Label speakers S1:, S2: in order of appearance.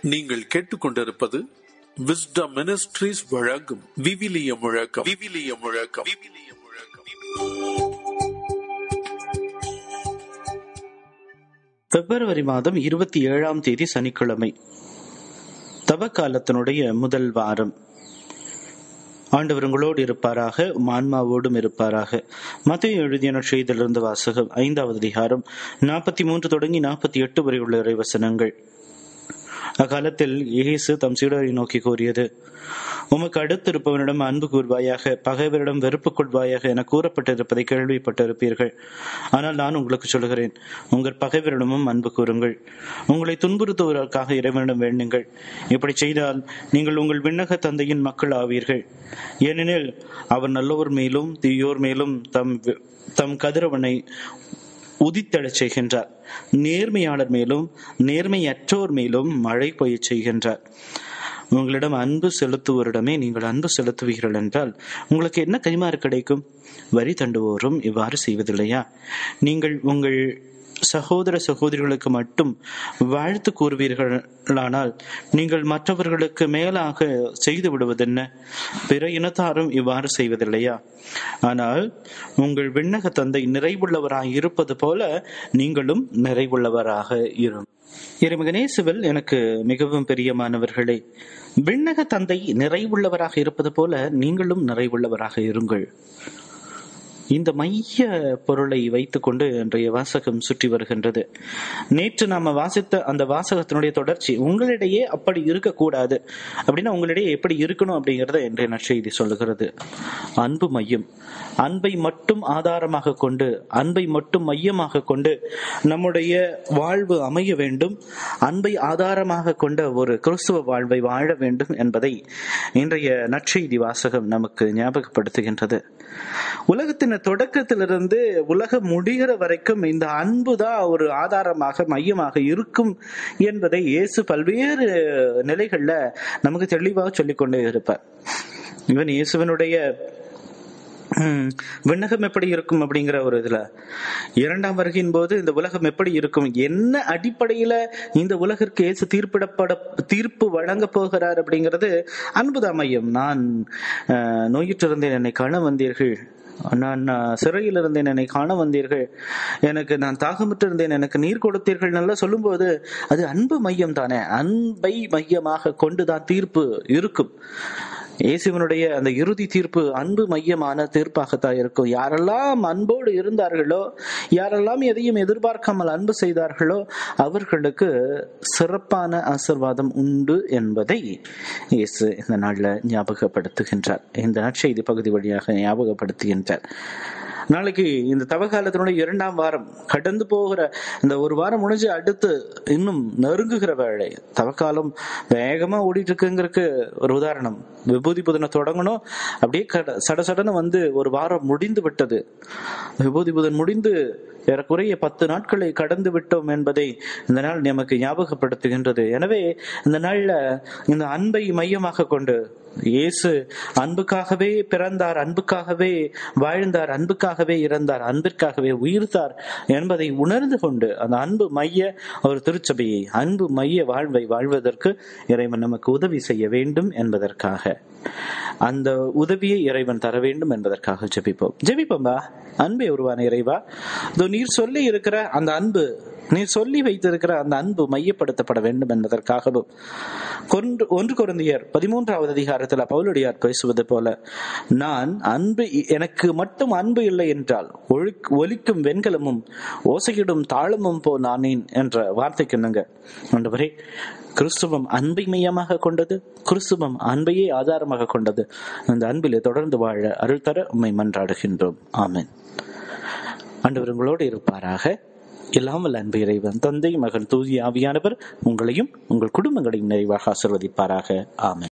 S1: நீங்கள் கேட்டுக்கொண்டிருப்பது wisdom ministries வழங்கும் விவிலிய முழக்கம் விவிலிய முழக்கம் விவிலிய முழக்கம்
S2: பிப்ரவரி மாதம் இருபத்தி ஏழாம் தேதி சனிக்கிழமை தவக்காலத்தினுடைய முதல் வாரம் ஆண்டவர் உங்களோடு இருப்பாராக உம் ஆன்மாவோடும் இருப்பாராக மத்திய எழுதிய செய்திலிருந்து வாசகம் ஐந்தாவது அதிகாரம் நாற்பத்தி மூன்று தொடங்கி நாற்பத்தி எட்டு வரை உள்ள இறைவசனங்கள் அக்காலத்தில் இயேசு தம் சீடரை நோக்கி கூறியது உமக்கு அடுத்திருப்பவனிடம் அன்பு கூர்வாயாக பகைவரிடம் வெறுப்பு கொள்வாயாக என கூறப்பட்டிருப்பதை கேள்விப்பட்டிருப்பீர்கள் ஆனால் நான் உங்களுக்கு சொல்கிறேன் உங்கள் பகைவரிடமும் அன்பு கூறுங்கள் உங்களை துன்புறுத்துவதற்காக இறைவனிடம் வேண்டுங்கள் இப்படி செய்தால் நீங்கள் உங்கள் விண்ணக தந்தையின் மக்கள் ஆவீர்கள் ஏனெனில் அவர் நல்லோர் மேலும் தீயோர் மேலும் தம் தம் கதிரவனை உதித்தெழச் செய்கின்றார் நேர்மையாளர் மேலும் நேர்மையற்றோர் மேலும் மழை பொய்யச் செய்கின்றார் உங்களிடம் அன்பு செலுத்துவோரிடமே நீங்கள் அன்பு செலுத்துவீர்கள் என்றால் உங்களுக்கு என்ன கைமாறு கிடைக்கும் வரி தண்டுவோரும் இவ்வாறு செய்வதில்லையா நீங்கள் உங்கள் சகோதர சகோதரிகளுக்கு மட்டும் வாழ்த்து கூறுவீர்களானால் நீங்கள் மற்றவர்களுக்கு மேலாக செய்து விடுவதென்ன பிற இனத்தாரும் இவ்வாறு செய்வதில்லையா ஆனால் உங்கள் விண்ணக தந்தை நிறைவுள்ளவராய் இருப்பது போல நீங்களும் நிறைவுள்ளவராக இரும் இறைமகனேசுவில் எனக்கு மிகவும் பிரியமானவர்களே விண்ணக தந்தை நிறைவுள்ளவராக இருப்பது போல நீங்களும் நிறைவுள்ளவராக இருங்கள் இந்த மைய பொருளை வைத்துக்கொண்டு இன்றைய வாசகம் சுற்றி வருகின்றது நேற்று நாம வாசித்த அந்த வாசகத்தினுடைய தொடர்ச்சி உங்களிடையே அப்படி இருக்கக்கூடாது அப்படின்னா உங்களிடையே எப்படி இருக்கணும் அப்படிங்கறத இன்றைய நற்செய்தி சொல்லுகிறது அன்பு மையம் அன்பை மட்டும் ஆதாரமாக கொண்டு அன்பை மட்டும் மையமாக கொண்டு நம்முடைய வாழ்வு அமைய வேண்டும் அன்பை ஆதாரமாக கொண்ட ஒரு கிறிஸ்துவ வாழ்வை வாழ வேண்டும் என்பதை இன்றைய நற்செய்தி வாசகம் நமக்கு ஞாபகப்படுத்துகின்றது உலகத்தின் தொடக்கத்திலிருந்து உலகம் முடிகிற வரைக்கும் இந்த அன்பு தான் ஒரு ஆதாரமாக மையமாக இருக்கும் என்பதை இயேசு பல்வேறு நிலைகள்ல நமக்கு தெளிவாக சொல்லிக்கொண்டே இருப்பார் இவன் இயேசுவனுடைய விண்ணகம் எப்படி இருக்கும் அப்படிங்கிற ஒரு இதுல இரண்டாம் வருகையின் போது இந்த உலகம் எப்படி இருக்கும் என்ன அடிப்படையில இந்த உலகிற்கு இயேசு தீர்ப்பிடப்பட தீர்ப்பு வழங்க போகிறார் அப்படிங்கிறது அன்புதான் மையம் நான் நோயிற்றிருந்தேன் என்னை காண வந்தீர்கள் நான் சிறையில் இருந்தேன் என்னை காண வந்தீர்கள் எனக்கு நான் தாகமிட்டு இருந்தேன் எனக்கு நீர் கொடுத்தீர்கள் நல்லா சொல்லும்போது அது அன்பு மையம் தானே அன்பை மையமாக கொண்டுதான் தீர்ப்பு இருக்கும் இயேசுவனுடைய அந்த இறுதி தீர்ப்பு அன்பு மையமான தீர்ப்பாகத்தான் இருக்கும் யாரெல்லாம் அன்போடு இருந்தார்களோ யாரெல்லாம் எதையும் எதிர்பார்க்காமல் அன்பு செய்தார்களோ அவர்களுக்கு சிறப்பான ஆசிர்வாதம் உண்டு என்பதை இயேசு இந்த நாளில் ஞாபகப்படுத்துகின்றார் இந்த நற்செய்தி பகுதி வழியாக ஞாபகப்படுத்துகின்றார் நாளைக்கு இந்த தவகாலத்தினுடைய இரண்டாம் வாரம் கடந்து போகிற இந்த ஒரு வாரம் முடிஞ்சு அடுத்து இன்னும் நெருங்குகிற வேலை தவக்காலம் வேகமா ஓடிட்டு இருக்குங்கிறதுக்கு ஒரு உதாரணம் விபூதி புதனை தொடங்கணும் அப்படியே கட சட சடன்னு வந்து ஒரு வாரம் முடிந்து விட்டது விபூதி புதன் முடிந்து ஏறக்குறைய பத்து நாட்களை கடந்து விட்டோம் என்பதை இந்த நாள் நமக்கு ஞாபகப்படுத்துகின்றது எனவே இந்த நாள்ல இந்த அன்பை மையமாக கொண்டு இயேசு அன்புக்காகவே பிறந்தார் அன்புக்காகவே வாழ்ந்தார் அன்புக்காகவே இறந்தார் அன்பிற்காகவே உயிர்த்தார் என்பதை உணர்ந்து கொண்டு அந்த அன்பு மைய ஒரு திருச்சபையை அன்பு மைய வாழ்வை வாழ்வதற்கு இறைவன் நமக்கு உதவி செய்ய வேண்டும் என்பதற்காக அந்த உதவியை இறைவன் தர வேண்டும் என்பதற்காக ஜெபிப்போம் ஜெபிப்போம்பா அன்பை உருவான இறைவா இதோ நீர் சொல்லி இருக்கிற அந்த அன்பு நீர் சொல்லி வைத்திருக்கிற அந்த அன்பு மையப்படுத்தப்பட வேண்டும் என்பதற்காகவும் கொன்று ஒன்று குழந்தையர் பதிமூன்றாவது அதிகாரத்தில் பவுலடியார் பேசுவது போல நான் அன்பு எனக்கு மட்டும் அன்பு இல்லை என்றால் ஒலிக்கும் வெண்கலமும் ஓசையிடும் தாளமும் போ நானேன் என்ற வார்த்தைக்கு என்னங்க ஆண்டவரே கிறிஸ்துவம் அன்பை மையமாக கொண்டது கிறிஸ்துவம் அன்பையே ஆதாரமாக கொண்டது அந்த அன்பிலே தொடர்ந்து வாழ அருள் தர உண்மை மன்றாடுகின்றோம் ஆமேன் ஆண்டவர் உங்களோடு இருப்பாராக இல்லாமல் அன்பு இறைவன் தந்தை மகன் தூதி ஆவியானவர் உங்களையும் உங்கள் குடும்பங்களையும் நிறைவாக ஆசிர்வதிப்பாராக ஆமன்